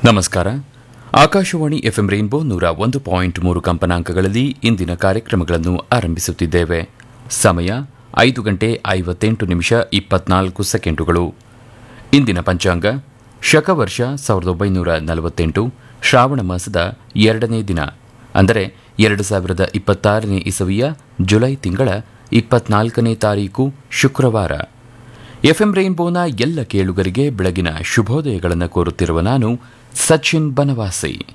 ನಮಸ್ಕಾರ Akashvani FM rainbow ನೂರ ಒಂದು ಪಾಯಿಂಟ್ ಮೂರು ಕಂಪನಾಂಕಗಳಲ್ಲಿ ಇಂದಿನ ಕಾರ್ಯಕ್ರಮಗಳನ್ನು ಆರಂಭಿಸುತ್ತಿದ್ದೇವೆ ಸಮಯ ಐದು ಗಂಟೆ ಐವತ್ತೆಂಟು ನಿಮಿಷ ಇಪ್ಪತ್ನಾಲ್ಕು ಸೆಕೆಂಡುಗಳು ಇಂದಿನ ಪಂಚಾಂಗ ಶಕವರ್ಷ ಸಾವಿರದ ಒಂಬೈನೂರ ನಲವತ್ತೆಂಟು ಶ್ರಾವಣ ಮಾಸದ ಎರಡನೇ ದಿನ ಅಂದರೆ ಎರಡು ಸಾವಿರದ ಇಪ್ಪತ್ತಾರನೇ ಇಸವಿಯ ಜುಲೈ ತಿಂಗಳ ಇಪ್ಪತ್ನಾಲ್ಕನೇ ತಾರೀಕು ಶುಕ್ರವಾರ ಎಫ್ಎಂ ರೈನ್ಬೋನ ಎಲ್ಲ ಕೇಳುಗರಿಗೆ ಬೆಳಗಿನ ಶುಭೋದಯಗಳನ್ನು ಕೋರುತ್ತಿರುವ ನಾನು ಸಚಿನ್ ಬನವಾಸಿ